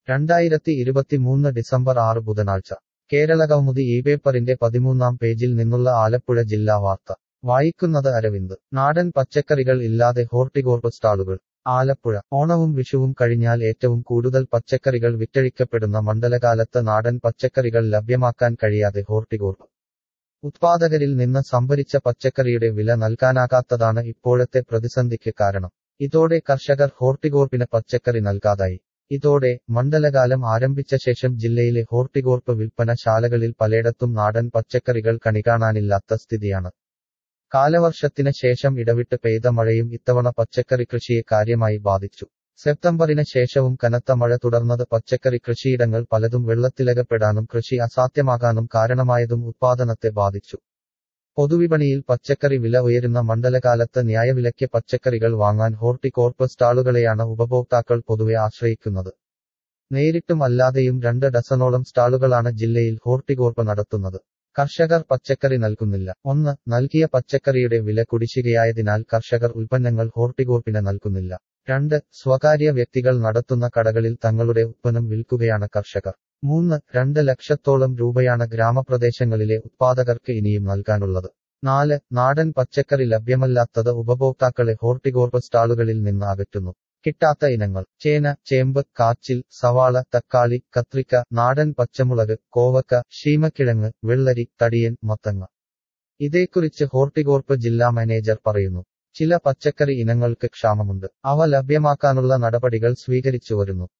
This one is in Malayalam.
രണ്ടായിരത്തി ഇരുപത്തിമൂന്ന് ഡിസംബർ ആറ് ബുധനാഴ്ച കേരള കൗമുദി ഈ പേപ്പറിന്റെ പതിമൂന്നാം പേജിൽ നിന്നുള്ള ആലപ്പുഴ ജില്ലാ വാർത്ത വായിക്കുന്നത് അരവിന്ദ് നാടൻ പച്ചക്കറികൾ ഇല്ലാതെ ഹോർട്ടികോർപ്പ് സ്റ്റാളുകൾ ആലപ്പുഴ ഓണവും വിഷുവും കഴിഞ്ഞാൽ ഏറ്റവും കൂടുതൽ പച്ചക്കറികൾ വിറ്റഴിക്കപ്പെടുന്ന മണ്ഡലകാലത്ത് നാടൻ പച്ചക്കറികൾ ലഭ്യമാക്കാൻ കഴിയാതെ ഹോർട്ടികോർപ്പ് ഉത്പാദകരിൽ നിന്ന് സംഭരിച്ച പച്ചക്കറിയുടെ വില നൽകാനാകാത്തതാണ് ഇപ്പോഴത്തെ പ്രതിസന്ധിക്ക് കാരണം ഇതോടെ കർഷകർ ഹോർട്ടികോർപ്പിന് പച്ചക്കറി നൽകാതായി ഇതോടെ മണ്ഡലകാലം ആരംഭിച്ച ശേഷം ജില്ലയിലെ ഹോർട്ടികോർപ്പ് വിൽപ്പന ശാലകളിൽ പലയിടത്തും നാടൻ പച്ചക്കറികൾ കണികാണാനില്ലാത്ത സ്ഥിതിയാണ് കാലവർഷത്തിന് ശേഷം ഇടവിട്ട് പെയ്ത മഴയും ഇത്തവണ പച്ചക്കറി കൃഷിയെ കാര്യമായി ബാധിച്ചു സെപ്റ്റംബറിന് ശേഷവും കനത്ത മഴ തുടർന്നത് പച്ചക്കറി കൃഷിയിടങ്ങൾ പലതും വെള്ളത്തിലകപ്പെടാനും കൃഷി അസാധ്യമാകാനും കാരണമായതും ഉത്പാദനത്തെ ബാധിച്ചു പൊതുവിപണിയിൽ പച്ചക്കറി വില ഉയരുന്ന മണ്ഡലകാലത്ത് ന്യായവിലയ്ക്ക് പച്ചക്കറികൾ വാങ്ങാൻ ഹോർട്ടികോർപ്പ് സ്റ്റാളുകളെയാണ് ഉപഭോക്താക്കൾ പൊതുവെ ആശ്രയിക്കുന്നത് നേരിട്ടും അല്ലാതെയും രണ്ട് ഡസനോളം സ്റ്റാളുകളാണ് ജില്ലയിൽ ഹോർട്ടികോർപ്പ് നടത്തുന്നത് കർഷകർ പച്ചക്കറി നൽകുന്നില്ല ഒന്ന് നൽകിയ പച്ചക്കറിയുടെ വില കുടിശ്ശികയായതിനാൽ കർഷകർ ഉൽപ്പന്നങ്ങൾ ഹോർട്ടികോർപ്പിന് നൽകുന്നില്ല രണ്ട് സ്വകാര്യ വ്യക്തികൾ നടത്തുന്ന കടകളിൽ തങ്ങളുടെ ഉൽപ്പന്നം വിൽക്കുകയാണ് കർഷകർ മൂന്ന് രണ്ട് ലക്ഷത്തോളം രൂപയാണ് ഗ്രാമപ്രദേശങ്ങളിലെ ഉത്പാദകർക്ക് ഇനിയും നൽകാനുള്ളത് നാല് നാടൻ പച്ചക്കറി ലഭ്യമല്ലാത്തത് ഉപഭോക്താക്കളെ ഹോർട്ടികോർപ്പ് സ്റ്റാളുകളിൽ നിന്ന് അകറ്റുന്നു കിട്ടാത്ത ഇനങ്ങൾ ചേന ചേമ്പ് കാച്ചിൽ സവാള തക്കാളി കത്രിക്ക നാടൻ പച്ചമുളക് കോവക്ക ശീമക്കിഴങ്ങ് വെള്ളരി തടിയൻ മത്തങ്ങ ഇതേക്കുറിച്ച് ഹോർട്ടികോർപ്പ് ജില്ലാ മാനേജർ പറയുന്നു ചില പച്ചക്കറി ഇനങ്ങൾക്ക് ക്ഷാമമുണ്ട് അവ ലഭ്യമാക്കാനുള്ള നടപടികൾ സ്വീകരിച്ചു വരുന്നു